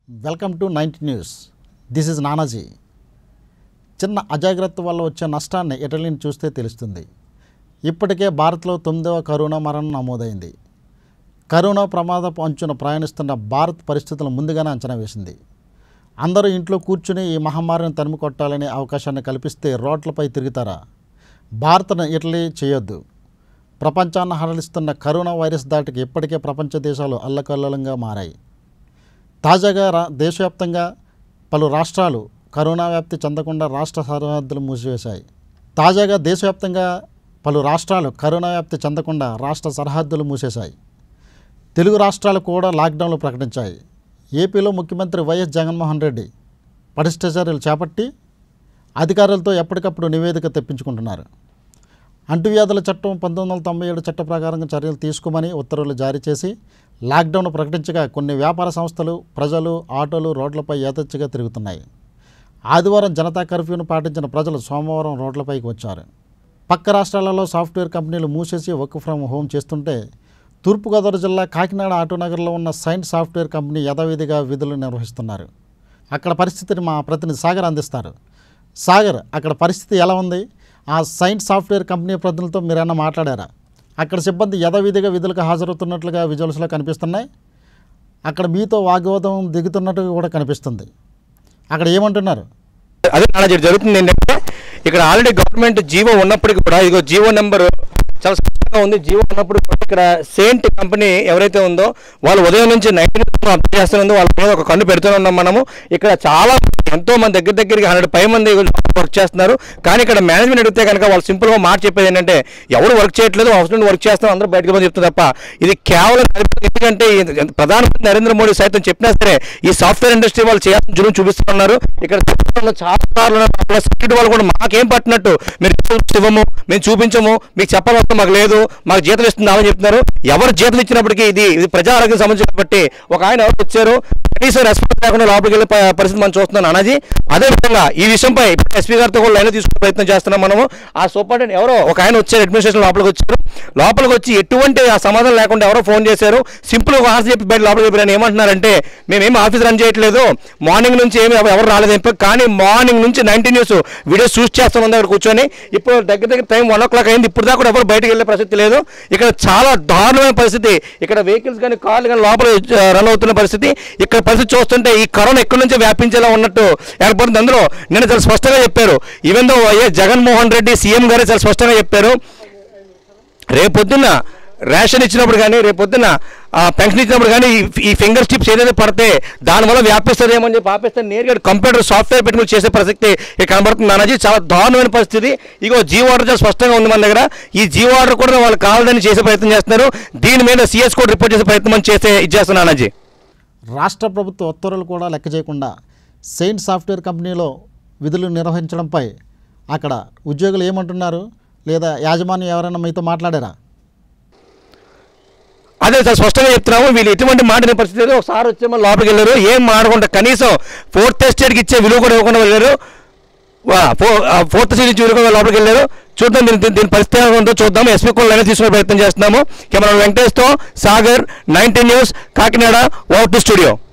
welcome to ninety news this is Nanaji చిన్న అజాగ్రత్త వల్ల వచ్చే నష్టాన్ని ఇటలీని చూస్తే తెలుస్తుంది ఇప్పటికే భారత్లో తొమ్మిదవ కరోనా మరణం నమోదైంది కరోనా ప్రమాదపు అంచున ప్రయాణిస్తున్న భారత్ పరిస్థితులను ముందుగానే అంచనా వేసింది అందరూ ఇంట్లో కూర్చుని ఈ మహమ్మారిని తరిమి కొట్టాలనే అవకాశాన్ని కల్పిస్తే రోడ్లపై తిరుగుతారా భారత్ను ఇటలీ చేయొద్దు ప్రపంచాన్ని హరలిస్తున్న కరోనా వైరస్ దాటికి ఇప్పటికే ప్రపంచ దేశాలు అల్లకల్లోలంగా మారాయి తాజాగా రా దేశవ్యాప్తంగా పలు రాష్ట్రాలు కరోనా వ్యాప్తి చెందకుండా రాష్ట్ర సరిహద్దులు మూసివేశాయి తాజాగా దేశవ్యాప్తంగా పలు రాష్ట్రాలు కరోనా వ్యాప్తి చెందకుండా రాష్ట్ర సరిహద్దులు మూసేశాయి తెలుగు రాష్ట్రాలు కూడా లాక్డౌన్లు ప్రకటించాయి ఏపీలో ముఖ్యమంత్రి వైఎస్ జగన్మోహన్ రెడ్డి పటిష్ట చర్యలు చేపట్టి అధికారులతో ఎప్పటికప్పుడు నివేదిక తెప్పించుకుంటున్నారు అంటువ్యాధుల చట్టం పంతొమ్మిది వందల తొంభై ఏడు చట్ట ప్రకారం చర్యలు తీసుకోమని ఉత్తర్వులు జారీ చేసి లాక్డౌన్ ప్రకటించగా కొన్ని వ్యాపార సంస్థలు ప్రజలు ఆటోలు రోడ్లపై యథేచ్ఛగా తిరుగుతున్నాయి ఆదివారం జనతా కర్ఫ్యూను పాటించిన ప్రజలు సోమవారం రోడ్లపైకి వచ్చారు పక్క రాష్ట్రాలలో సాఫ్ట్వేర్ కంపెనీలు మూసేసి వర్క్ ఫ్రమ్ హోమ్ చేస్తుంటే తూర్పుగోదావరి జిల్లా కాకినాడ ఆటోనగర్లో ఉన్న సైన్ సాఫ్ట్వేర్ కంపెనీ యథావిధిగా విధులు నిర్వహిస్తున్నారు అక్కడ పరిస్థితిని మా ప్రతినిధి సాగర్ అందిస్తారు సాగర్ అక్కడ పరిస్థితి ఎలా ఉంది ఆ సైన్స్ సాఫ్ట్వేర్ కంపెనీ ప్రతినిధులతో మీరైనా మాట్లాడారా అక్కడ సిబ్బంది యథావిధిగా విధులకు హాజరవుతున్నట్లుగా విజువల్స్లో కనిపిస్తున్నాయి అక్కడ మీతో వాగ్వాదం దిగుతున్నట్టుగా కూడా కనిపిస్తుంది అక్కడ ఏమంటున్నారు అదే నాన్న ఇక్కడ జరుగుతుంది ఏంటంటే ఇక్కడ ఆల్రెడీ గవర్నమెంట్ జీవో ఉన్నప్పటికీ కూడా ఇదిగో జీవో నెంబర్ చాలా స్పష్టంగా ఉంది జీవో ఉన్నప్పుడు కూడా ఇక్కడ సేంట్ కంపెనీ ఎవరైతే ఉందో వాళ్ళు ఉదయం నుంచి నైట్ అప్లై చేస్తున్నందుకు వాళ్ళ మీద ఒక కన్ను పెడుతూనే ఉన్నాం మనము ఇక్కడ చాలా ఎంతో మంది దగ్గర దగ్గరికి హండ్రెడ్ పై మంది వర్క్ చేస్తున్నారు కానీ ఇక్కడ మేనేజ్మెంట్ అడిగితే కనుక వాళ్ళు సింపుల్గా మాట చెప్పేది ఏంటంటే ఎవరు వర్క్ చేయట్లేదు అవసరం వర్క్ చేస్తాం అందరూ బయటకు పోయి చెప్తుంది తప్ప ఇది కేవలం నడిపేది ఎందుకంటే ఈ ప్రధానమంత్రి నరేంద్ర మోడీ సైతం చెప్పినా సరే ఈ సాఫ్ట్వేర్ ఇండస్ట్రీ వాళ్ళు చేయాల్సిన జులుం చూపిస్తున్నారు ఇక్కడ చూపిస్తున్న చాలా సార్లు సెక్యూరిటీ వాళ్ళు కూడా మాకేం పట్టినట్టు మీరు రిపోర్ట్స్ ఇవ్వము మేము చూపించము మీకు చెప్పాల్సిన మాకు లేదు మాకు జీతం ఇస్తున్నామని చెప్తున్నారు ఎవరు జీతం ఇచ్చినప్పటికీ ఇది ఇది ప్రజా ఆరోగ్యం సంబంధించిన బట్టి ఒక ఆయన ఎవరు వచ్చారు కనీసం రెస్పాన్స్ లేకుండా లోపలికి వెళ్ళే ప- పరిస్థితి మనం చూస్తున్నాం అనాజీ అదే విధంగా ఈ విషయంపై ఎస్పీ గారితో కూడా లైన్ తీసుకునే ప్రయత్నం చేస్తున్నాం మనము ఆ సూపరింటెండెంట్ ఎవరో ఒక ఆయన వచ్చారు అడ్మినిస్ట్రేషన్ లోపలికి వచ్చారు లోపలికి వచ్చి ఎటువంటి ఆ సమాధానం లేకుండా ఎవరో ఫోన్ చేశారు సింపుల్ గా ఆన్సర్ చెప్పి బయట లోపలికి వెళ్ళి ఏమంటున్నారంటే మేమేం ఆఫీస్ రన్ చేయట్లేదు మార్నింగ్ నుంచి ఏమి ఎవ- ఎవరు రాలేదు ఏం కానీ మార్నింగ్ నుంచి నైన్టీ న్యూస్ వీడియోస్ చూస్ చేస్తాం దగ్గర కూర్చొని ఇప్పుడు దగ్గర దగ్గర టైం వన్ ఓ క్లాక్ అయింది ఇప్పుడు దాకా కూడా ఎవరు బయటకు వెళ్ళే పరిస్థితి లేదు ఇక్కడ చాలా దారుణమైన పరిస్థితి ఇక్కడ వెహికల్స్ కానీ కార్లు కానీ లోపల రన్ అవుతున్న పరిస్థితి ఇక్కడ పరిస్థితి చూస్తుంటే ఈ కరోనా ఎక్కడి నుంచో వ్యాపించేలా ఉన్నట్టు ఏర్పడుతుంది అందులో నిన్న చాలా స్పష్టంగా చెప్పారు even though YS Jaganmohan Reddy CM గారే చాలా స్పష్టంగా చెప్పారు రేపొద్దున రేషన్ ఇచ్చినప్పుడు కానీ రేపొద్దున ఆ, పెన్షన్ ఇచ్చినప్పుడు కానీ ఈ- ఈ ఫింగర్ స్టిప్స్ ఏదైతే పడితే దానివల్ల వ్యాపిస్తుందేమో అని చెప్పి ఆపేస్తే నేరుగా కంప్యూటర్ సాఫ్ట్వేర్ పెట్టుకుని చేసే ప్రసక్తి ఇక్కడ కనబడుతుంది అన్నది చాలా దారుణమైన పరిస్థితి ఇగో జీవో ఆర్డర్ చాలా స్పష్టంగా ఉంది మన దగ్గర ఈ జీవో ఆర్డర్ కూడా వాళ్ళు కావాలని చేసే ప్రయత్నం చేస్తున్నారు దీని మీద సిఎస్ కూడా రిపోర్ట్ చేసే ప్రయత్నం మనం చేసే ఇది చేస్తున్నాను అన్నజీ రాష్ట్ర ప్రభుత్వ ఉత్తర్వులు కూడా లెక్క చేయకుండా సెయింట్ సాఫ్ట్వేర్ కంపెనీలో విధులు నిర్వహించడంపై అక్కడ ఉద్యోగులు ఏమంటున్నారు లేదా యాజమాన్యం ఎవరైనా మీతో మాట్లాడారా అదే సార్ స్పష్టంగా చెప్తున్నాము వీళ్ళు ఎటువంటి మాట వినే పరిస్థితి లేదు ఒకసారి వచ్చే మళ్ళీ లోపలికి వెళ్ళారు ఏం మాడకుండా కనీసం ఫోర్త్ ఎస్టేట్కి ఇచ్చే విలువ కూడా ఇవ్వకుండా వెళ్ళారు వా- ఫో- ఆ ఫోర్త్ సీట్ నుంచి విలువ లోపలికి వెళ్ళారు చూద్దాం దీని దీని- దీని పరిస్థితి ఎలా ఉందో చూద్దాం ఎస్పీ కూడా లైన్ తీసుకునే ప్రయత్నం చేస్తున్నాము కెమెరా వెంకటేష్తో Sagar nineteen news Kakinada over to studio